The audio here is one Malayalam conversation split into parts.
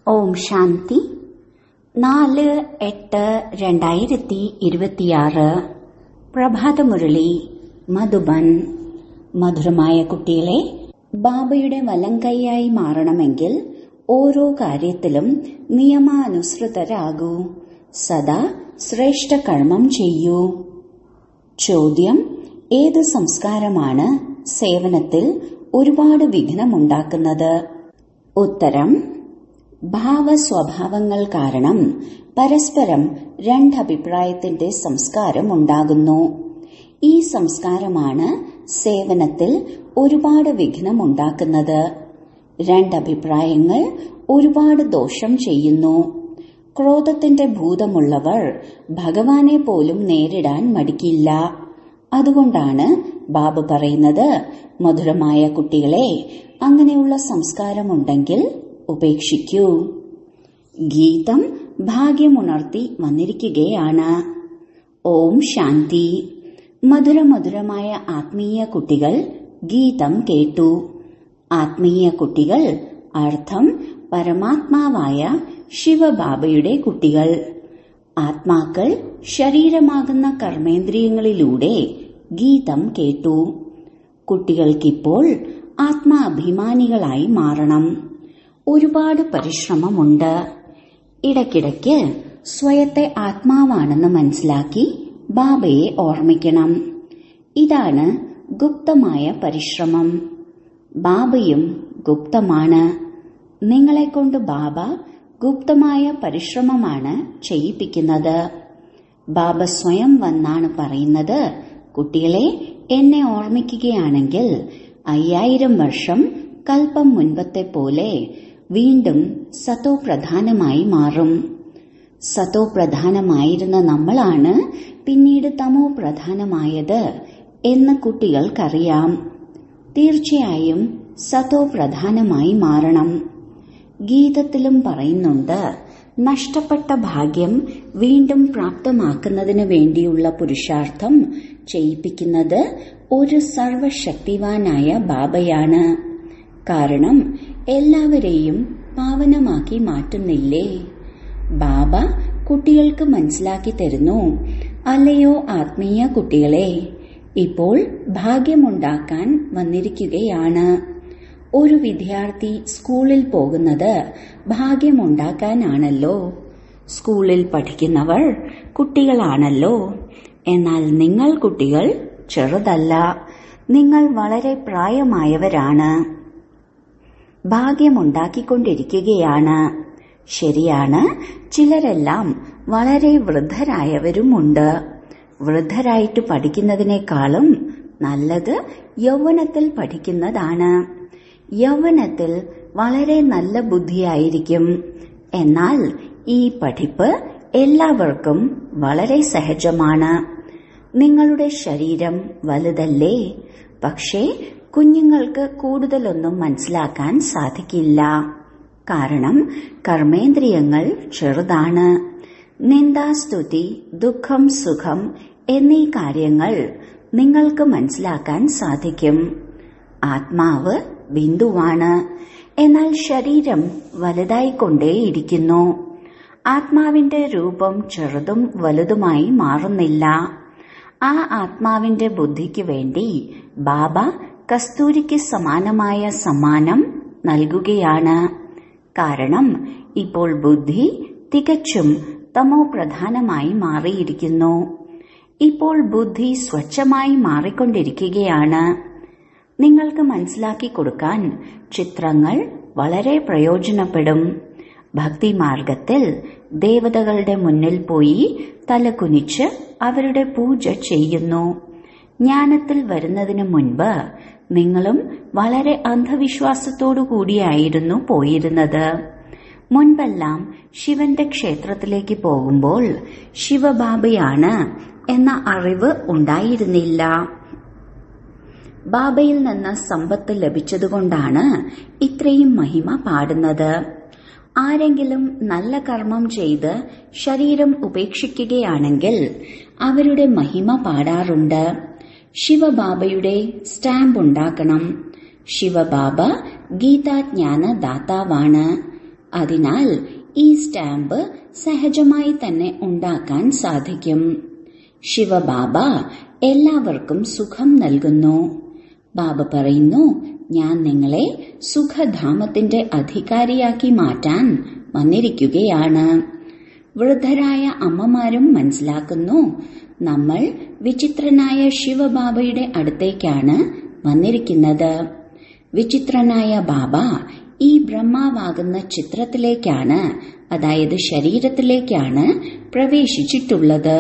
ഓം ശാന്തി നാല് എട്ട് രണ്ടായിരത്തി ഇരുപത്തിയാറ് പ്രഭാതമുരളി മധുബൻ മധുരമായ കുട്ടികളെ ബാബയുടെ വലങ്കൈയായി മാറണമെങ്കിൽ ഓരോ കാര്യത്തിലും നിയമാനുസൃതരാകൂ സദാ ശ്രേഷ്ഠ കർമ്മം ചെയ്യൂ ചോദ്യം ഏത് സംസ്കാരമാണ് സേവനത്തിൽ ഒരുപാട് വിഘ്നമുണ്ടാക്കുന്നത് ഉത്തരം ഭാവസ്വഭാവങ്ങൾ കാരണം പരസ്പരം രണ്ടഭിപ്രായത്തിന്റെ സംസ്കാരം ഉണ്ടാകുന്നു ഈ സംസ്കാരമാണ് സേവനത്തിൽ ഒരുപാട് വിഘ്നമുണ്ടാക്കുന്നത് രണ്ടഭിപ്രായങ്ങൾ ഒരുപാട് ദോഷം ചെയ്യുന്നു ക്രോധത്തിന്റെ ഭൂതമുള്ളവർ ഭഗവാനെ പോലും നേരിടാൻ മടിക്കില്ല അതുകൊണ്ടാണ് ബാബ പറയുന്നത് മധുരമായ കുട്ടികളെ അങ്ങനെയുള്ള സംസ്കാരമുണ്ടെങ്കിൽ ഉപേക്ഷിക്കൂ ഗീതം ഭാഗ്യമുണർത്തി വന്നിരിക്കുകയാണ് ഓം ശാന്തി മധുരമധുരമായ ആത്മീയ കുട്ടികൾ ഗീതം കേട്ടു ആത്മീയ കുട്ടികൾ അർത്ഥം പരമാത്മാവായ ശിവബാബയുടെ കുട്ടികൾ ആത്മാക്കൾ ശരീരമാകുന്ന കർമ്മേന്ദ്രിയങ്ങളിലൂടെ ഗീതം കേട്ടു കുട്ടികൾക്കിപ്പോൾ ആത്മാഭിമാനികളായി മാറണം ഒരുപാട് പരിശ്രമമുണ്ട് ഇടയ്ക്കിടയ്ക്ക് സ്വയത്തെ ആത്മാവാണെന്ന് മനസ്സിലാക്കി ബാബയെ ഓർമ്മിക്കണം ഇതാണ് ഗുപ്തമായ പരിശ്രമം ബാബയും ഗുപ്തമാണ് നിങ്ങളെക്കൊണ്ട് ബാബ ഗുപ്തമായ പരിശ്രമമാണ് ചെയ്യിപ്പിക്കുന്നത് ബാബ സ്വയം വന്നാണ് പറയുന്നത് കുട്ടികളെ എന്നെ ഓർമ്മിക്കുകയാണെങ്കിൽ അയ്യായിരം വർഷം കൽപ്പം മുൻപത്തെ പോലെ വീണ്ടും സതോ പ്രധാനമായി മാറും സതോ പ്രധാനമായിരുന്ന നമ്മളാണ് പിന്നീട് തമോ പ്രധാനമായത് എന്ന് കുട്ടികൾക്കറിയാം തീർച്ചയായും സതോ പ്രധാനമായി മാറണം ഗീതത്തിലും പറയുന്നുണ്ട് നഷ്ടപ്പെട്ട ഭാഗ്യം വീണ്ടും പ്രാപ്തമാക്കുന്നതിന് വേണ്ടിയുള്ള പുരുഷാർത്ഥം ചെയ്യിപ്പിക്കുന്നത് ഒരു സർവശക്തിവാനായ ബാബയാണ് കാരണം എല്ലാവരെയും പാവനമാക്കി മാറ്റുന്നില്ലേ ബാബ കുട്ടികൾക്ക് മനസ്സിലാക്കി തരുന്നു അല്ലയോ ആത്മീയ കുട്ടികളെ ഇപ്പോൾ ഭാഗ്യമുണ്ടാക്കാൻ വന്നിരിക്കുകയാണ് ഒരു വിദ്യാർത്ഥി സ്കൂളിൽ പോകുന്നത് ഭാഗ്യമുണ്ടാക്കാനാണല്ലോ സ്കൂളിൽ പഠിക്കുന്നവർ കുട്ടികളാണല്ലോ എന്നാൽ നിങ്ങൾ കുട്ടികൾ ചെറുതല്ല നിങ്ങൾ വളരെ പ്രായമായവരാണ് ഭാഗ്യമുണ്ടാക്കിക്കൊണ്ടിരിക്കുകയാണ് ശരിയാണ് ചിലരെല്ലാം വളരെ വൃദ്ധരായവരുമുണ്ട് വൃദ്ധരായിട്ട് പഠിക്കുന്നതിനേക്കാളും നല്ലത് യൗവനത്തിൽ പഠിക്കുന്നതാണ് യൗവനത്തിൽ വളരെ നല്ല ബുദ്ധിയായിരിക്കും എന്നാൽ ഈ പഠിപ്പ് എല്ലാവർക്കും വളരെ സഹജമാണ് നിങ്ങളുടെ ശരീരം വലുതല്ലേ പക്ഷേ കുഞ്ഞുങ്ങൾക്ക് കൂടുതലൊന്നും മനസ്സിലാക്കാൻ സാധിക്കില്ല കാരണം കർമ്മേന്ദ്രിയങ്ങൾ ചെറുതാണ് നിന്ദാസ്തുതി ദുഃഖം സുഖം എന്നീ കാര്യങ്ങൾ നിങ്ങൾക്ക് മനസ്സിലാക്കാൻ സാധിക്കും ആത്മാവ് ബിന്ദുവാണ് എന്നാൽ ശരീരം വലുതായിക്കൊണ്ടേയിരിക്കുന്നു ആത്മാവിന്റെ രൂപം ചെറുതും വലുതുമായി മാറുന്നില്ല ആ ആത്മാവിന്റെ ബുദ്ധിക്ക് വേണ്ടി ബാബ കസ്തൂരിക്ക് സമാനമായ സമ്മാനം നൽകുകയാണ് കാരണം ഇപ്പോൾ ബുദ്ധി തികച്ചും തമോ പ്രധാനമായി മാറിയിരിക്കുന്നു ഇപ്പോൾ ബുദ്ധി സ്വച്ഛമായി മാറിക്കൊണ്ടിരിക്കുകയാണ് നിങ്ങൾക്ക് മനസ്സിലാക്കി കൊടുക്കാൻ ചിത്രങ്ങൾ വളരെ പ്രയോജനപ്പെടും ഭക്തിമാർഗത്തിൽ ദേവതകളുടെ മുന്നിൽ പോയി തലകുനിച്ച് അവരുടെ പൂജ ചെയ്യുന്നു ജ്ഞാനത്തിൽ വരുന്നതിന് മുൻപ് നിങ്ങളും വളരെ അന്ധവിശ്വാസത്തോടു കൂടിയായിരുന്നു പോയിരുന്നത് മുൻപെല്ലാം ശിവന്റെ ക്ഷേത്രത്തിലേക്ക് പോകുമ്പോൾ ശിവബാബയാണ് എന്ന അറിവ് ഉണ്ടായിരുന്നില്ല ബാബയിൽ നിന്ന് സമ്പത്ത് ലഭിച്ചതുകൊണ്ടാണ് ഇത്രയും മഹിമ പാടുന്നത് ആരെങ്കിലും നല്ല കർമ്മം ചെയ്ത് ശരീരം ഉപേക്ഷിക്കുകയാണെങ്കിൽ അവരുടെ മഹിമ പാടാറുണ്ട് ശിവബാബയുടെ സ്റ്റാമ്പ് ഉണ്ടാക്കണം ശിവബാബ ഗീതാജ്ഞാന ദാതാവാണ് അതിനാൽ ഈ സ്റ്റാമ്പ് സഹജമായി തന്നെ ഉണ്ടാക്കാൻ സാധിക്കും ശിവബാബ എല്ലാവർക്കും സുഖം നൽകുന്നു ബാബ പറയുന്നു ഞാൻ നിങ്ങളെ സുഖധാമത്തിന്റെ അധികാരിയാക്കി മാറ്റാൻ വന്നിരിക്കുകയാണ് വൃദ്ധരായ അമ്മമാരും മനസ്സിലാക്കുന്നു നമ്മൾ വിചിത്രനായ ശിവബാബയുടെ അടുത്തേക്കാണ് വന്നിരിക്കുന്നത് വിചിത്രനായ ബാബ ഈ ബ്രഹ്മാവാകുന്ന ചിത്രത്തിലേക്കാണ് അതായത് ശരീരത്തിലേക്കാണ് പ്രവേശിച്ചിട്ടുള്ളത്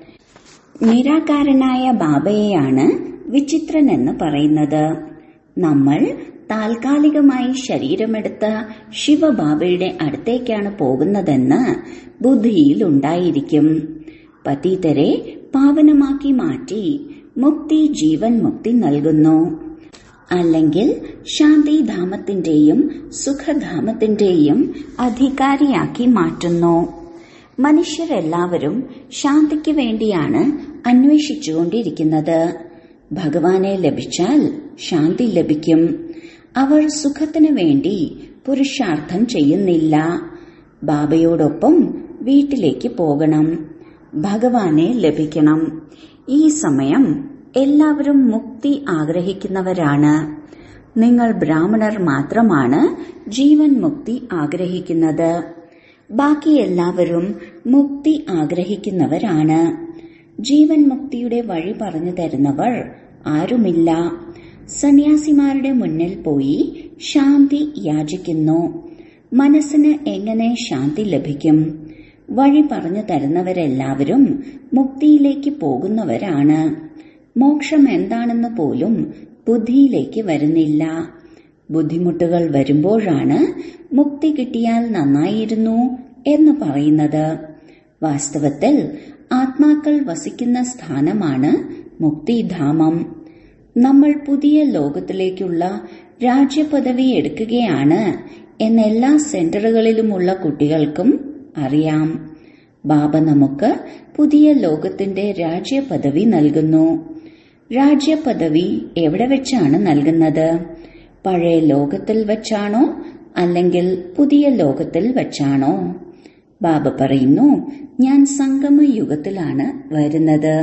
നിരാകാരനായ ബാബയെയാണ് വിചിത്രൻ എന്ന് പറയുന്നത് നമ്മൾ താൽക്കാലികമായി ശരീരമെടുത്ത ശിവബാബയുടെ അടുത്തേക്കാണ് പോകുന്നതെന്ന് ബുദ്ധിയിൽ ഉണ്ടായിരിക്കും പതീതരെ പാവനമാക്കി മാറ്റി മുക്തി ജീവൻ മുക്തി നൽകുന്നു അല്ലെങ്കിൽ ശാന്തിധാമത്തിന്റെയും സുഖധാമത്തിന്റെയും അധികാരിയാക്കി മാറ്റുന്നു മനുഷ്യരെല്ലാവരും ശാന്തിക്ക് വേണ്ടിയാണ് അന്വേഷിച്ചുകൊണ്ടിരിക്കുന്നത് ഭഗവാനെ ലഭിച്ചാൽ ശാന്തി ലഭിക്കും അവർ സുഖത്തിനു വേണ്ടി പുരുഷാർത്ഥം ചെയ്യുന്നില്ല ബാബയോടൊപ്പം വീട്ടിലേക്ക് പോകണം ഭഗവാനെ ലഭിക്കണം ഈ സമയം എല്ലാവരും മുക്തി ആഗ്രഹിക്കുന്നവരാണ് നിങ്ങൾ ബ്രാഹ്മണർ മാത്രമാണ് ജീവൻ മുക്തി ആഗ്രഹിക്കുന്നത് ബാക്കി എല്ലാവരും മുക്തി ആഗ്രഹിക്കുന്നവരാണ് ജീവൻ മുക്തിയുടെ വഴി പറഞ്ഞു തരുന്നവർ ആരുമില്ല സന്യാസിമാരുടെ മുന്നിൽ പോയി ശാന്തി യാചിക്കുന്നു മനസ്സിന് എങ്ങനെ ശാന്തി ലഭിക്കും വഴി പറഞ്ഞു തരുന്നവരെല്ലാവരും മുക്തിയിലേക്ക് പോകുന്നവരാണ് മോക്ഷം എന്താണെന്ന് പോലും ബുദ്ധിയിലേക്ക് വരുന്നില്ല ബുദ്ധിമുട്ടുകൾ വരുമ്പോഴാണ് മുക്തി കിട്ടിയാൽ നന്നായിരുന്നു എന്ന് പറയുന്നത് വാസ്തവത്തിൽ ആത്മാക്കൾ വസിക്കുന്ന സ്ഥാനമാണ് മുക്തിധാമം നമ്മൾ പുതിയ ലോകത്തിലേക്കുള്ള രാജ്യപദവി എടുക്കുകയാണ് എന്നെല്ലാ സെന്ററുകളിലുമുള്ള കുട്ടികൾക്കും അറിയാം ബാബ നമുക്ക് പുതിയ ലോകത്തിന്റെ രാജ്യപദവി നൽകുന്നു രാജ്യപദവി എവിടെ വെച്ചാണ് നൽകുന്നത് പഴയ ലോകത്തിൽ വെച്ചാണോ അല്ലെങ്കിൽ പുതിയ ലോകത്തിൽ വെച്ചാണോ ബാബ പറയുന്നു ഞാൻ സംഗമ യുഗത്തിലാണ് വരുന്നത്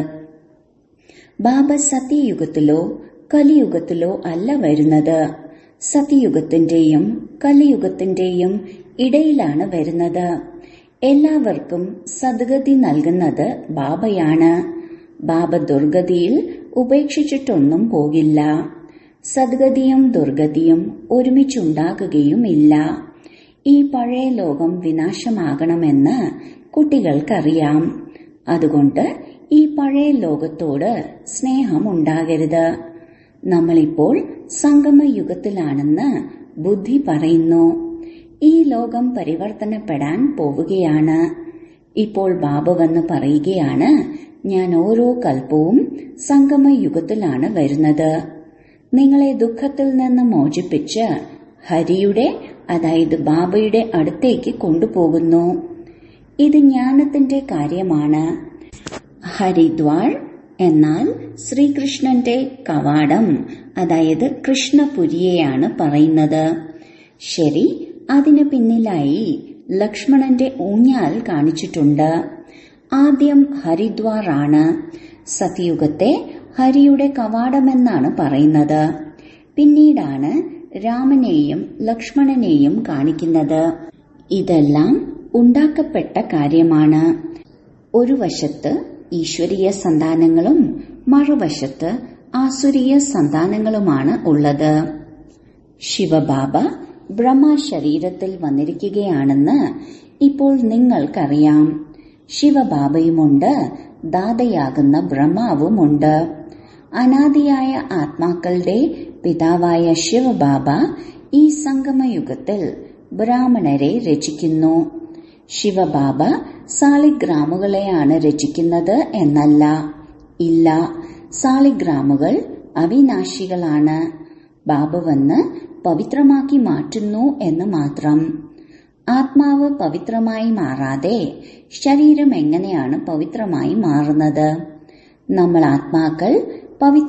ബാബ സത്യയുഗത്തിലോ കലിയുഗത്തിലോ അല്ല വരുന്നത് സത്യയുഗത്തിന്റെയും കലിയുഗത്തിന്റെയും ഇടയിലാണ് വരുന്നത് എല്ലാവർക്കും സദ്ഗതി നൽകുന്നത് ബാബയാണ് ബാബ ദുർഗതിയിൽ ഉപേക്ഷിച്ചിട്ടൊന്നും പോകില്ല സദ്ഗതിയും ദുർഗതിയും ഒരുമിച്ചുണ്ടാകുകയുമില്ല ഈ പഴയ ലോകം വിനാശമാകണമെന്ന് കുട്ടികൾക്കറിയാം അതുകൊണ്ട് ഈ പഴയ ലോകത്തോട് സ്നേഹമുണ്ടാകരുത് നമ്മളിപ്പോൾ സംഗമയുഗത്തിലാണെന്ന് ബുദ്ധി പറയുന്നു ഈ ലോകം പരിവർത്തനപ്പെടാൻ പോവുകയാണ് ഇപ്പോൾ ബാബ വന്ന് പറയുകയാണ് ഞാൻ ഓരോ കൽപ്പവും സംഗമയുഗത്തിലാണ് വരുന്നത് നിങ്ങളെ ദുഃഖത്തിൽ നിന്ന് മോചിപ്പിച്ച് ഹരിയുടെ അതായത് ബാബയുടെ അടുത്തേക്ക് കൊണ്ടുപോകുന്നു ഇത് ജ്ഞാനത്തിന്റെ കാര്യമാണ് ഹരിദ്വാർ എന്നാൽ ശ്രീകൃഷ്ണന്റെ കവാടം അതായത് കൃഷ്ണപുരിയെയാണ് പറയുന്നത് ശരി അതിനു പിന്നിലായി ലക്ഷ്മണന്റെ ഊഞ്ഞാൽ കാണിച്ചിട്ടുണ്ട് ആദ്യം ഹരിദ്വാർ ആണ് സത്യുഗത്തെ ഹരിയുടെ കവാടമെന്നാണ് പറയുന്നത് പിന്നീടാണ് രാമനെയും ലക്ഷ്മണനെയും കാണിക്കുന്നത് ഇതെല്ലാം ഉണ്ടാക്കപ്പെട്ട കാര്യമാണ് ഒരു വശത്ത് ഈശ്വരീയ സന്താനങ്ങളും മറുവശത്ത് ആസുരീയ സന്താനങ്ങളുമാണ് ഉള്ളത് ശിവബാബ ബ്രഹ്മ ശരീരത്തിൽ വന്നിരിക്കുകയാണെന്ന് ഇപ്പോൾ നിങ്ങൾക്കറിയാം ശിവബാബയുമുണ്ട് ദാതയാകുന്ന ബ്രഹ്മാവുമുണ്ട് അനാദിയായ ആത്മാക്കളുടെ പിതാവായ ശിവബാബ ഈ സംഗമയുഗത്തിൽ ബ്രാഹ്മണരെ രചിക്കുന്നു ശിവബാബ സാളിഗ്രാമുകളെയാണ് രചിക്കുന്നത് എന്നല്ല ഇല്ല സാളിഗ്രാമുകൾ അവിനാശികളാണ് ബാബ വന്ന് പവിത്രമാക്കി മാറ്റുന്നു എന്ന് മാത്രം ആത്മാവ് പവിത്രമായി മാറാതെ ശരീരം എങ്ങനെയാണ് പവിത്രമായി മാറുന്നത് നമ്മൾ ആത്മാക്കൾ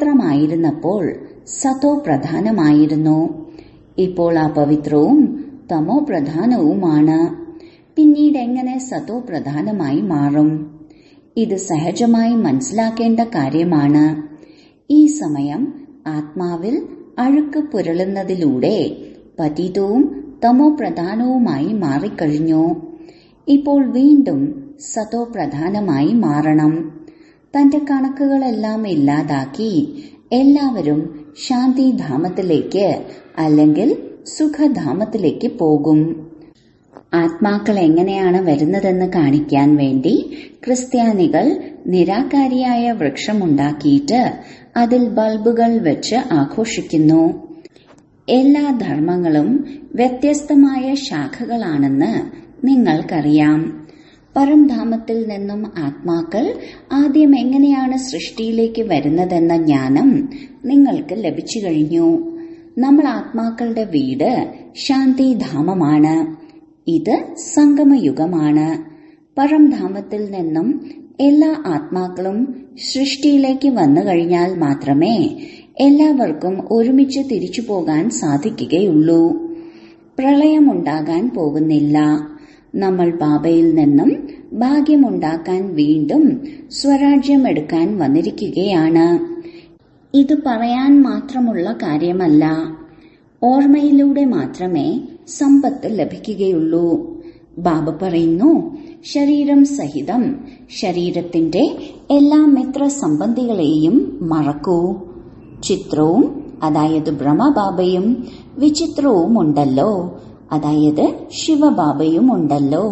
പവിത്രമായിരുന്നപ്പോൾ സതോ പ്രധാനമായിരുന്നു ഇപ്പോൾ ആ പവിത്രവും തമോ പ്രധാനവുമാണ് പിന്നീട് എങ്ങനെ സതോ പ്രധാനമായി മാറും ഇത് സഹജമായി മനസ്സിലാക്കേണ്ട കാര്യമാണ് ഈ സമയം ആത്മാവിൽ അഴുക്ക് പുരളുന്നതിലൂടെ പതിതവും തമോ പ്രധാനവുമായി മാറിക്കഴിഞ്ഞു ഇപ്പോൾ വീണ്ടും സതോ പ്രധാനമായി മാറണം തന്റെ കണക്കുകളെല്ലാം ഇല്ലാതാക്കി എല്ലാവരും ശാന്തിധാമത്തിലേക്ക് അല്ലെങ്കിൽ സുഖധാമത്തിലേക്ക് പോകും ആത്മാക്കൾ എങ്ങനെയാണ് വരുന്നതെന്ന് കാണിക്കാൻ വേണ്ടി ക്രിസ്ത്യാനികൾ നിരാകാരിയായ വൃക്ഷമുണ്ടാക്കിയിട്ട് അതിൽ ബൾബുകൾ വെച്ച് ആഘോഷിക്കുന്നു എല്ലാ ധർമ്മങ്ങളും വ്യത്യസ്തമായ ശാഖകളാണെന്ന് നിങ്ങൾക്കറിയാം പരംധാമത്തിൽ നിന്നും ആത്മാക്കൾ ആദ്യം എങ്ങനെയാണ് സൃഷ്ടിയിലേക്ക് വരുന്നതെന്ന ജ്ഞാനം നിങ്ങൾക്ക് ലഭിച്ചു കഴിഞ്ഞു നമ്മൾ ആത്മാക്കളുടെ വീട് ശാന്തിധാമമാണ് ഇത് സംഗമയുഗമാണ് പരംധാമത്തിൽ നിന്നും എല്ലാ ആത്മാക്കളും സൃഷ്ടിയിലേക്ക് വന്നു കഴിഞ്ഞാൽ മാത്രമേ എല്ലാവർക്കും ഒരുമിച്ച് തിരിച്ചു പോകാൻ സാധിക്കുകയുള്ളൂ പ്രളയമുണ്ടാകാൻ പോകുന്നില്ല നമ്മൾ ബാബയിൽ നിന്നും ഭാഗ്യമുണ്ടാക്കാൻ വീണ്ടും സ്വരാജ്യം എടുക്കാൻ വന്നിരിക്കുകയാണ് ഇത് പറയാൻ മാത്രമുള്ള കാര്യമല്ല ഓർമ്മയിലൂടെ മാത്രമേ സമ്പത്ത് ലഭിക്കുകയുള്ളൂ ബാബ പറയുന്നു ശരീരം സഹിതം ശരീരത്തിന്റെ എല്ലാ മിത്ര സംബന്ധികളെയും മറക്കൂ ചിത്രവും അതായത് ബ്രഹ്മബാബയും വിചിത്രവും ഉണ്ടല്ലോ അതായത് ശിവബാബയും ഉണ്ടല്ലോ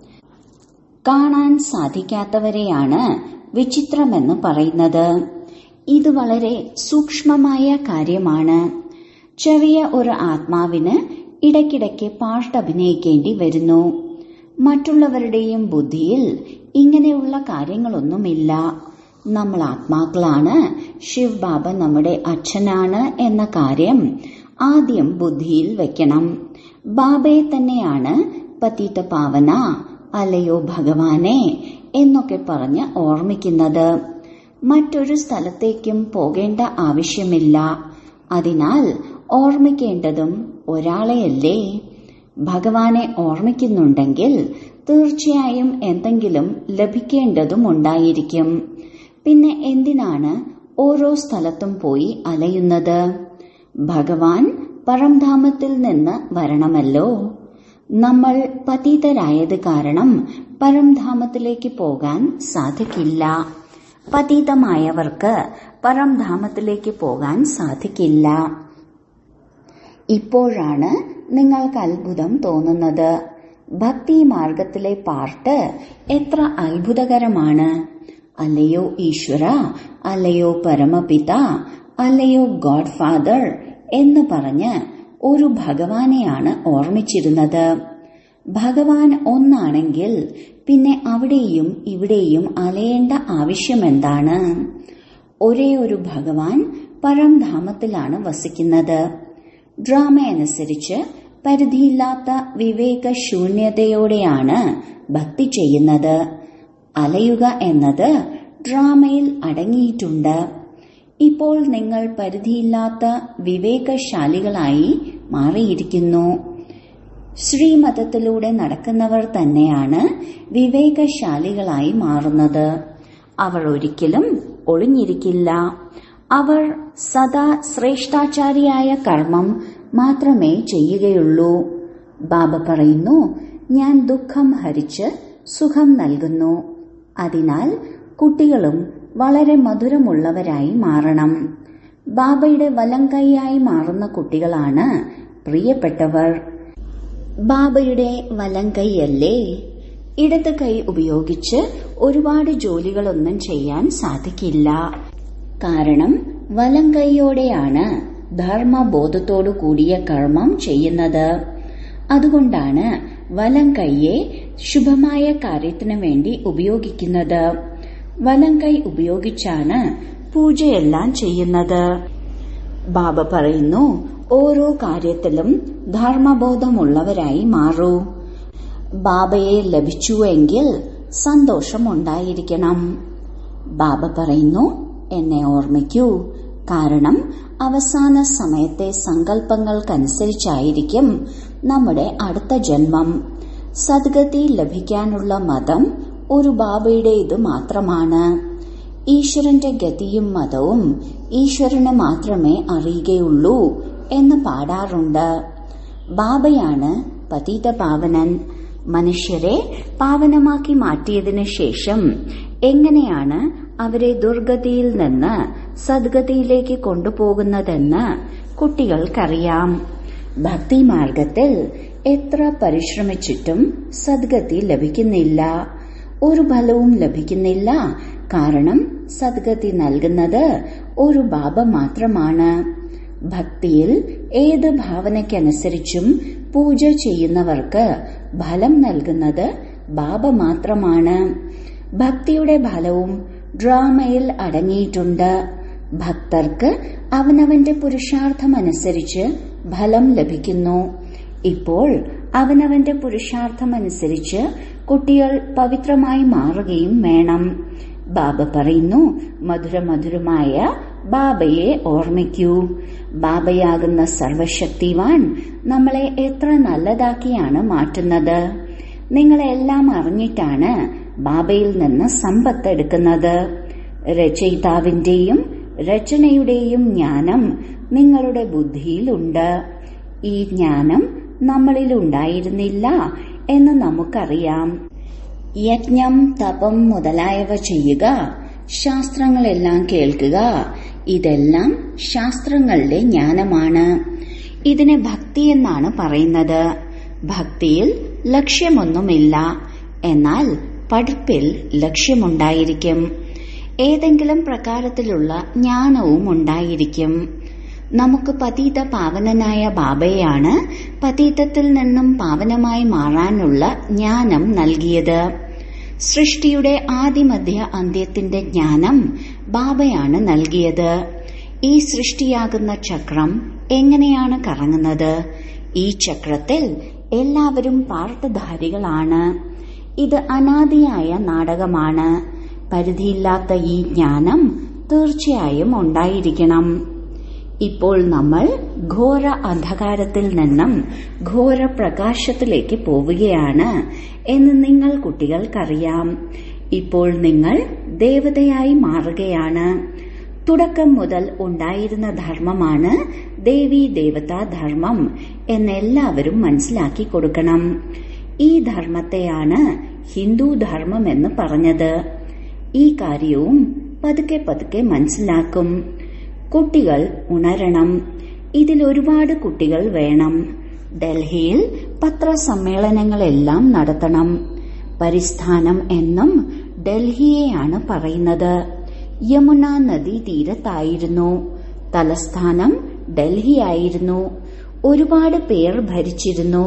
കാണാൻ സാധിക്കാത്തവരെയാണ് വിചിത്രമെന്ന് പറയുന്നത് ഇത് വളരെ സൂക്ഷ്മമായ കാര്യമാണ് ചെറിയ ഒരു ആത്മാവിന് ഇടയ്ക്കിടയ്ക്ക് പാട്ടഭിനയിക്കേണ്ടി വരുന്നു മറ്റുള്ളവരുടെയും ബുദ്ധിയിൽ ഇങ്ങനെയുള്ള കാര്യങ്ങളൊന്നുമില്ല നമ്മൾ ആത്മാക്കളാണ് ശിവ് ബാബ നമ്മുടെ അച്ഛനാണ് എന്ന കാര്യം ആദ്യം ബുദ്ധിയിൽ വെക്കണം ബാബയെ തന്നെയാണ് പതീത പാവന അല്ലയോ ഭഗവാനെ എന്നൊക്കെ പറഞ്ഞ് ഓർമ്മിക്കുന്നത് മറ്റൊരു സ്ഥലത്തേക്കും പോകേണ്ട ആവശ്യമില്ല അതിനാൽ ഓർമ്മിക്കേണ്ടതും ഒരാളെയല്ലേ ഭഗവാനെ ഓർമ്മിക്കുന്നുണ്ടെങ്കിൽ തീർച്ചയായും എന്തെങ്കിലും ലഭിക്കേണ്ടതും ഉണ്ടായിരിക്കും പിന്നെ എന്തിനാണ് ഓരോ സ്ഥലത്തും പോയി അലയുന്നത് ഭഗവാൻ പരംധാമത്തിൽ നിന്ന് വരണമല്ലോ നമ്മൾ പതീതരായത് കാരണം പരംധാമത്തിലേക്ക് പോകാൻ സാധിക്കില്ല പതീതമായവർക്ക് പരംധാമത്തിലേക്ക് പോകാൻ സാധിക്കില്ല ഇപ്പോഴാണ് നിങ്ങൾക്ക് അത്ഭുതം തോന്നുന്നത് ഭക്തി മാർഗത്തിലെ പാർട്ട് എത്ര അത്ഭുതകരമാണ് അല്ലയോ ഈശ്വര അല്ലയോ പരമപിത അല്ലയോ ഗോഡ് ഫാദർ എന്ന് പറഞ്ഞ് ഒരു ഭഗവാനെയാണ് ഓർമ്മിച്ചിരുന്നത് ഭഗവാൻ ഒന്നാണെങ്കിൽ പിന്നെ അവിടെയും ഇവിടെയും അലയേണ്ട ആവശ്യമെന്താണ് ഒരേ ഒരു ഭഗവാൻ പരംധാമത്തിലാണ് വസിക്കുന്നത് ഡ്രാമ അനുസരിച്ച് പരിധിയില്ലാത്ത വിവേക ശൂന്യതയോടെയാണ് ഭക്തി ചെയ്യുന്നത് അലയുക എന്നത് ഡ്രാമയിൽ അടങ്ങിയിട്ടുണ്ട് ഇപ്പോൾ നിങ്ങൾ പരിധിയില്ലാത്ത വിവേകശാലികളായി മാറിയിരിക്കുന്നു ശ്രീമതത്തിലൂടെ നടക്കുന്നവർ തന്നെയാണ് വിവേകശാലികളായി മാറുന്നത് അവർ ഒരിക്കലും ഒളിഞ്ഞിരിക്കില്ല അവർ സദാ ശ്രേഷ്ഠാചാരിയായ കർമ്മം മാത്രമേ ചെയ്യുകയുള്ളൂ ബാബ പറയുന്നു ഞാൻ ദുഃഖം ഹരിച്ച് സുഖം നൽകുന്നു അതിനാൽ കുട്ടികളും വളരെ മധുരമുള്ളവരായി മാറണം ബാബയുടെ വലങ്കൈയായി മാറുന്ന കുട്ടികളാണ് പ്രിയപ്പെട്ടവർ ബാബയുടെ വലങ്കൈയല്ലേ ഇടത് കൈ ഉപയോഗിച്ച് ഒരുപാട് ജോലികളൊന്നും ചെയ്യാൻ സാധിക്കില്ല കാരണം വലങ്കൈയോടെയാണ് ധർമ്മബോധത്തോടു കൂടിയ കർമ്മം ചെയ്യുന്നത് അതുകൊണ്ടാണ് വലം കൈയെ ശുഭമായ കാര്യത്തിനു വേണ്ടി ഉപയോഗിക്കുന്നത് വലം കൈ ഉപയോഗിച്ചാണ് പൂജയെല്ലാം ചെയ്യുന്നത് ബാബ പറയുന്നു ഓരോ കാര്യത്തിലും ധർമ്മബോധമുള്ളവരായി മാറൂ ബാബയെ ലഭിച്ചുവെങ്കിൽ സന്തോഷമുണ്ടായിരിക്കണം ബാബ പറയുന്നു എന്നെ ഓർമ്മിക്കൂ കാരണം അവസാന സമയത്തെ സങ്കല്പങ്ങൾക്കനുസരിച്ചായിരിക്കും നമ്മുടെ അടുത്ത ജന്മം സദ്ഗതി ലഭിക്കാനുള്ള മതം ഒരു ബാബയുടേത് മാത്രമാണ് ഈശ്വരന്റെ ഗതിയും മതവും ഈശ്വരന് മാത്രമേ അറിയുകയുള്ളൂ എന്ന് പാടാറുണ്ട് ബാബയാണ് പതീത പാവനൻ മനുഷ്യരെ പാവനമാക്കി മാറ്റിയതിനു ശേഷം എങ്ങനെയാണ് അവരെ ദുർഗതിയിൽ നിന്ന് സദ്ഗതിയിലേക്ക് കൊണ്ടുപോകുന്നതെന്ന് കുട്ടികൾക്കറിയാം ഭക്തിമാർഗത്തിൽ എത്ര പരിശ്രമിച്ചിട്ടും സദ്ഗതി ലഭിക്കുന്നില്ല ഒരു ഫലവും ലഭിക്കുന്നില്ല കാരണം സദ്ഗതി നൽകുന്നത് ഒരു ബാബ മാത്രമാണ് ഭക്തിയിൽ ഏത് ഭാവനയ്ക്കനുസരിച്ചും പൂജ ചെയ്യുന്നവർക്ക് ഫലം നൽകുന്നത് ബാബ മാത്രമാണ് ഭക്തിയുടെ ഫലവും ഡ്രാമയിൽ അടങ്ങിയിട്ടുണ്ട് ഭക്തർക്ക് അവനവന്റെ പുരുഷാർത്ഥമനുസരിച്ച് ഫലം ലഭിക്കുന്നു ഇപ്പോൾ അവനവന്റെ പുരുഷാർത്ഥമനുസരിച്ച് കുട്ടികൾ പവിത്രമായി മാറുകയും വേണം ബാബ പറയുന്നു മധുരമധുരമായ ബാബയെ ഓർമ്മിക്കൂ ബാബയാകുന്ന സർവശക്തിവാൻ നമ്മളെ എത്ര നല്ലതാക്കിയാണ് മാറ്റുന്നത് നിങ്ങളെല്ലാം അറിഞ്ഞിട്ടാണ് ബാബയിൽ നിന്ന് സമ്പത്ത് എടുക്കുന്നത് രചയിതാവിന്റെയും രചനയുടെയും ജ്ഞാനം നിങ്ങളുടെ ബുദ്ധിയിലുണ്ട് ഈ ജ്ഞാനം നമ്മളിൽ ഉണ്ടായിരുന്നില്ല എന്ന് നമുക്കറിയാം യജ്ഞം തപം മുതലായവ ചെയ്യുക ശാസ്ത്രങ്ങളെല്ലാം കേൾക്കുക ഇതെല്ലാം ശാസ്ത്രങ്ങളുടെ ജ്ഞാനമാണ് ഇതിനെ ഭക്തി എന്നാണ് പറയുന്നത് ഭക്തിയിൽ ലക്ഷ്യമൊന്നുമില്ല എന്നാൽ പഠിപ്പിൽ ലക്ഷ്യമുണ്ടായിരിക്കും ഏതെങ്കിലും പ്രകാരത്തിലുള്ള ജ്ഞാനവും ഉണ്ടായിരിക്കും നമുക്ക് പതീത പാവനനായ ബാബയാണ് പതീതത്തിൽ നിന്നും പാവനമായി മാറാനുള്ള ജ്ഞാനം നൽകിയത് സൃഷ്ടിയുടെ ആദിമധ്യ അന്ത്യത്തിന്റെ ജ്ഞാനം ബാബയാണ് നൽകിയത് ഈ സൃഷ്ടിയാകുന്ന ചക്രം എങ്ങനെയാണ് കറങ്ങുന്നത് ഈ ചക്രത്തിൽ എല്ലാവരും പാർട്ടധാരികളാണ് ഇത് അനാദിയായ നാടകമാണ് പരിധിയില്ലാത്ത ഈ ജ്ഞാനം തീർച്ചയായും ഉണ്ടായിരിക്കണം ഇപ്പോൾ നമ്മൾ ഘോര അന്ധകാരത്തിൽ നിന്നും ഘോര പ്രകാശത്തിലേക്ക് പോവുകയാണ് എന്ന് നിങ്ങൾ കുട്ടികൾക്കറിയാം ഇപ്പോൾ നിങ്ങൾ ദേവതയായി മാറുകയാണ് തുടക്കം മുതൽ ഉണ്ടായിരുന്ന ധർമ്മമാണ് ദേവി ദേവതാ ധർമ്മം എന്നെല്ലാവരും മനസ്സിലാക്കി കൊടുക്കണം ഈ ധർമ്മത്തെയാണ് ഹിന്ദു ധർമ്മം എന്ന് പറഞ്ഞത് ഈ കാര്യവും പതുക്കെ പതുക്കെ മനസ്സിലാക്കും കുട്ടികൾ ഉണരണം ഇതിൽ ഒരുപാട് കുട്ടികൾ വേണം ഡൽഹിയിൽ പത്രസമ്മേളനങ്ങളെല്ലാം നടത്തണം പരിസ്ഥാനം എന്നും ഡൽഹിയെയാണ് പറയുന്നത് യമുന നദി തീരത്തായിരുന്നു തലസ്ഥാനം ഡൽഹിയായിരുന്നു ഒരുപാട് പേർ ഭരിച്ചിരുന്നു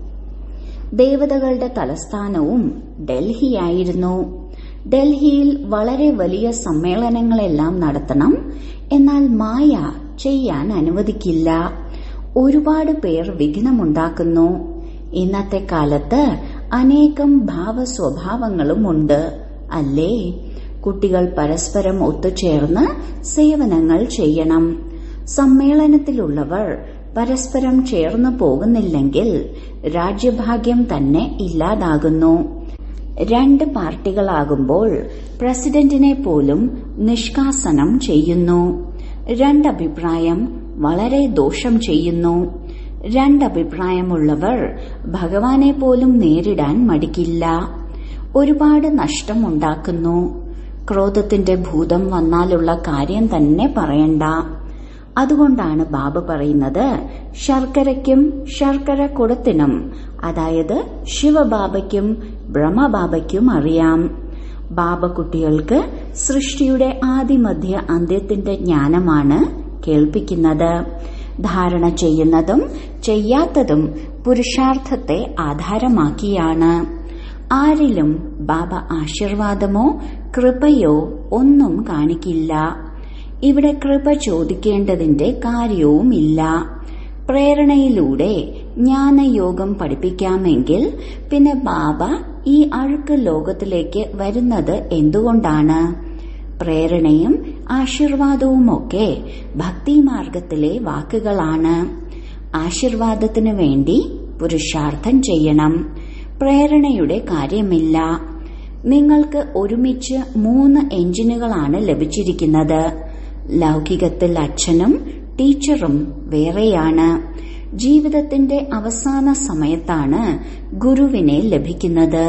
ദേവതകളുടെ തലസ്ഥാനവും ഡൽഹിയായിരുന്നു ഡൽഹിയിൽ വളരെ വലിയ സമ്മേളനങ്ങളെല്ലാം നടത്തണം എന്നാൽ മായ ചെയ്യാൻ അനുവദിക്കില്ല ഒരുപാട് പേർ വിഘ്നമുണ്ടാക്കുന്നു ഇന്നത്തെ കാലത്ത് അനേകം ഭാവസ്വഭാവങ്ങളുമുണ്ട് അല്ലേ കുട്ടികൾ പരസ്പരം ഒത്തുചേർന്ന് സേവനങ്ങൾ ചെയ്യണം സമ്മേളനത്തിലുള്ളവർ പരസ്പരം ചേർന്നു പോകുന്നില്ലെങ്കിൽ രാജ്യഭാഗ്യം തന്നെ ഇല്ലാതാകുന്നു രണ്ട് പാർട്ടികളാകുമ്പോൾ പ്രസിഡന്റിനെ പോലും നിഷ്കാസനം ചെയ്യുന്നു രണ്ടഭിപ്രായം വളരെ ദോഷം ചെയ്യുന്നു രണ്ടഭിപ്രായമുള്ളവർ ഭഗവാനെ പോലും നേരിടാൻ മടിക്കില്ല ഒരുപാട് നഷ്ടമുണ്ടാക്കുന്നു ക്രോധത്തിന്റെ ഭൂതം വന്നാലുള്ള കാര്യം തന്നെ പറയണ്ട അതുകൊണ്ടാണ് ബാബ പറയുന്നത് ശർക്കരയ്ക്കും ശർക്കര കുടത്തിനും അതായത് ശിവബാബയ്ക്കും ബ്രഹ്മബാബയ്ക്കും അറിയാം ബാബ കുട്ടികൾക്ക് സൃഷ്ടിയുടെ ആദിമധ്യ അന്ത്യത്തിന്റെ ജ്ഞാനമാണ് കേൾപ്പിക്കുന്നത് ധാരണ ചെയ്യുന്നതും ചെയ്യാത്തതും പുരുഷാർത്ഥത്തെ ആധാരമാക്കിയാണ് ആരിലും ബാബ ആശീർവാദമോ കൃപയോ ഒന്നും കാണിക്കില്ല ഇവിടെ കൃപ ചോദിക്കേണ്ടതിന്റെ കാര്യവുമില്ല പ്രേരണയിലൂടെ ജ്ഞാനയോഗം പഠിപ്പിക്കാമെങ്കിൽ പിന്നെ ബാബ ഈ അഴുക്ക് ലോകത്തിലേക്ക് വരുന്നത് എന്തുകൊണ്ടാണ് പ്രേരണയും ആശീർവാദവുമൊക്കെ ഭക്തിമാർഗത്തിലെ വാക്കുകളാണ് ആശീർവാദത്തിനു വേണ്ടി പുരുഷാർത്ഥം ചെയ്യണം പ്രേരണയുടെ കാര്യമില്ല നിങ്ങൾക്ക് ഒരുമിച്ച് മൂന്ന് എഞ്ചിനുകളാണ് ലഭിച്ചിരിക്കുന്നത് ലൗകികത്തിൽ അച്ഛനും ടീച്ചറും വേറെയാണ് ജീവിതത്തിന്റെ അവസാന സമയത്താണ് ഗുരുവിനെ ലഭിക്കുന്നത്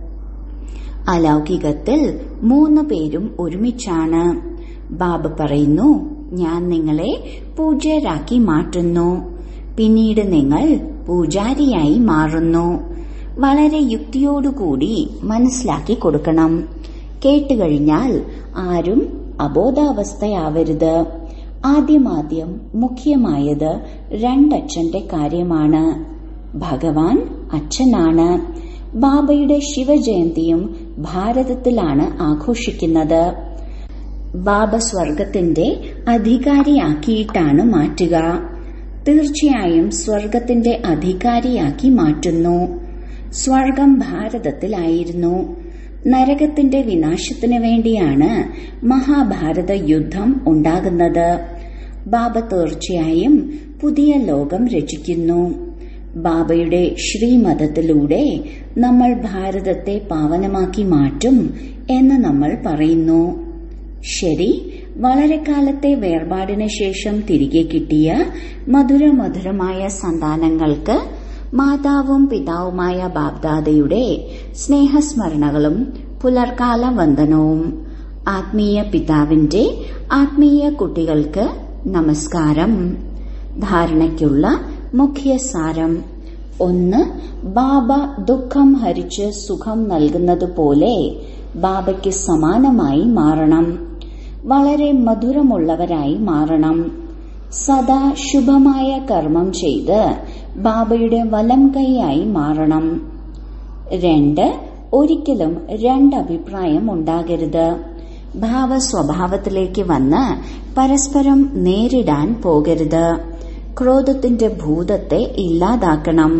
അലൗകികത്തിൽ മൂന്ന് പേരും ഒരുമിച്ചാണ് ബാബ പറയുന്നു ഞാൻ നിങ്ങളെ പൂജ്യരാക്കി മാറ്റുന്നു പിന്നീട് നിങ്ങൾ പൂജാരിയായി മാറുന്നു വളരെ യുക്തിയോടുകൂടി മനസ്സിലാക്കി കൊടുക്കണം കേട്ടുകഴിഞ്ഞാൽ ആരും അബോധാവസ്ഥയാവരുത് ആദ്യമാദ്യം മുഖ്യമായത് രണ്ടച്ഛന്റെ കാര്യമാണ് ഭഗവാൻ അച്ഛനാണ് ബാബയുടെ ശിവജയന്തിയും ഭാരതത്തിലാണ് ആഘോഷിക്കുന്നത് ബാബ സ്വർഗത്തിന്റെ അധികാരിയാക്കിയിട്ടാണ് മാറ്റുക തീർച്ചയായും സ്വർഗത്തിന്റെ അധികാരിയാക്കി മാറ്റുന്നു സ്വർഗം ഭാരതത്തിലായിരുന്നു നരകത്തിന്റെ വിനാശത്തിനു വേണ്ടിയാണ് മഹാഭാരത യുദ്ധം ഉണ്ടാകുന്നത് ബാബ തീർച്ചയായും പുതിയ ലോകം രചിക്കുന്നു ബാബയുടെ ശ്രീമതത്തിലൂടെ നമ്മൾ ഭാരതത്തെ പാവനമാക്കി മാറ്റും എന്ന് നമ്മൾ പറയുന്നു ശരി വളരെ കാലത്തെ വേർപാടിന് ശേഷം തിരികെ കിട്ടിയ മധുരമധുരമായ സന്താനങ്ങൾക്ക് മാതാവും പിതാവുമായ ബാബ്ദാദയുടെ സ്നേഹസ്മരണകളും പുലർക്കാല വന്ദനവും ആത്മീയ പിതാവിന്റെ ആത്മീയ കുട്ടികൾക്ക് നമസ്കാരം ധാരണയ്ക്കുള്ള മുഖ്യ സാരം ഒന്ന് ബാബ ദുഃഖം ഹരിച്ച് സുഖം നൽകുന്നതുപോലെ ബാബയ്ക്ക് സമാനമായി മാറണം വളരെ മധുരമുള്ളവരായി മാറണം സദാ ശുഭമായ കർമ്മം ചെയ്ത് ബാബയുടെ വലം കൈയായി മാറണം രണ്ട് ഒരിക്കലും രണ്ടഭിപ്രായം ഉണ്ടാകരുത് ഭാവസ്വഭാവത്തിലേക്ക് വന്ന് പരസ്പരം നേരിടാൻ പോകരുത് ക്രോധത്തിന്റെ ഭൂതത്തെ ഇല്ലാതാക്കണം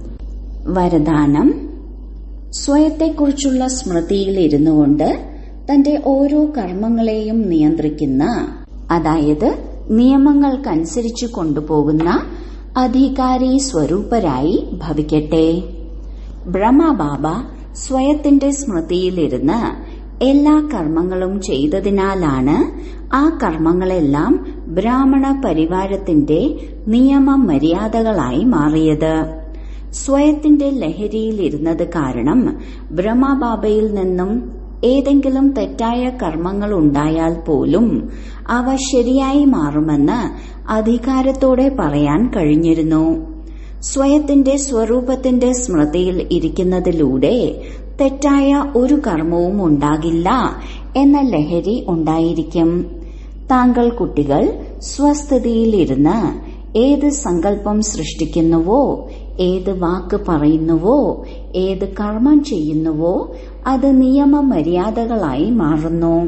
വരദാനം സ്വയത്തെക്കുറിച്ചുള്ള സ്മൃതിയിൽ ഇരുന്നു കൊണ്ട് തന്റെ ഓരോ കർമ്മങ്ങളെയും നിയന്ത്രിക്കുന്ന അതായത് നിയമങ്ങൾക്കനുസരിച്ച് കൊണ്ടുപോകുന്ന അധികാരി സ്വരൂപരായി ഭവിക്കട്ടെ ബ്രഹ്മബാബ സ്വയത്തിന്റെ സ്മൃതിയിലിരുന്ന് എല്ലാ കർമ്മങ്ങളും ചെയ്തതിനാലാണ് ആ കർമ്മങ്ങളെല്ലാം ബ്രാഹ്മണ പരിവാരത്തിന്റെ നിയമ മര്യാദകളായി മാറിയത് സ്വയത്തിന്റെ ലഹരിയിലിരുന്നത് കാരണം ബ്രഹ്മബാബയിൽ നിന്നും ഏതെങ്കിലും തെറ്റായ കർമ്മങ്ങൾ ഉണ്ടായാൽ പോലും അവ ശരിയായി മാറുമെന്ന് അധികാരത്തോടെ പറയാൻ കഴിഞ്ഞിരുന്നു സ്വയത്തിന്റെ സ്വരൂപത്തിന്റെ സ്മൃതിയിൽ ഇരിക്കുന്നതിലൂടെ തെറ്റായ ഒരു കർമ്മവും ഉണ്ടാകില്ല എന്ന ലഹരി ഉണ്ടായിരിക്കും താങ്കൾ കുട്ടികൾ സ്വസ്ഥിതിയിലിരുന്ന് ഏത് സങ്കല്പം സൃഷ്ടിക്കുന്നുവോ ഏത് വാക്ക് പറയുന്നുവോ ഏത് കർമ്മം ചെയ്യുന്നുവോ അത് നിയമ മര്യാദകളായി മാറുന്നു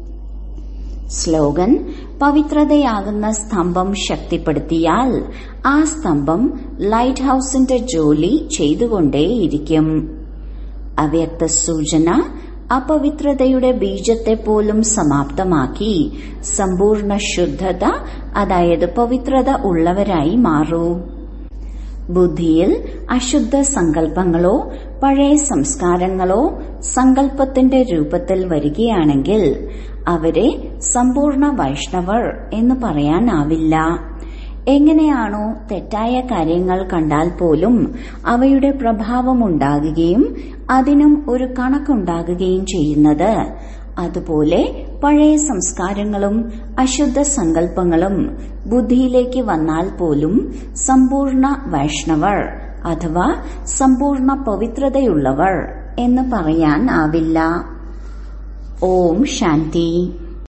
സ്ലോഗൻ പവിത്രതയാകുന്ന സ്തംഭം ശക്തിപ്പെടുത്തിയാൽ ആ സ്തംഭം ലൈറ്റ് ഹൌസിന്റെ ജോലി ചെയ്തുകൊണ്ടേയിരിക്കും അവ്യക്ത സൂചന അപവിത്രതയുടെ ബീജത്തെ പോലും സമാപ്തമാക്കി സമ്പൂർണ്ണ ശുദ്ധത അതായത് പവിത്രത ഉള്ളവരായി മാറൂ ബുദ്ധിയിൽ അശുദ്ധ സങ്കല്പങ്ങളോ പഴയ സംസ്കാരങ്ങളോ സങ്കല്പത്തിന്റെ രൂപത്തിൽ വരികയാണെങ്കിൽ അവരെ സമ്പൂർണ്ണ വൈഷ്ണവർ എന്ന് പറയാനാവില്ല എങ്ങനെയാണോ തെറ്റായ കാര്യങ്ങൾ കണ്ടാൽ പോലും അവയുടെ പ്രഭാവമുണ്ടാകുകയും അതിനും ഒരു കണക്കുണ്ടാകുകയും ചെയ്യുന്നത് അതുപോലെ പഴയ സംസ്കാരങ്ങളും അശുദ്ധ സങ്കല്പങ്ങളും ബുദ്ധിയിലേക്ക് വന്നാൽ പോലും സമ്പൂർണ്ണ വൈഷ്ണവർ അഥവാ സമ്പൂർണ്ണ പവിത്രതയുള്ളവർ എന്ന് പറയാൻ ആവില്ല ഓം ശാന്തി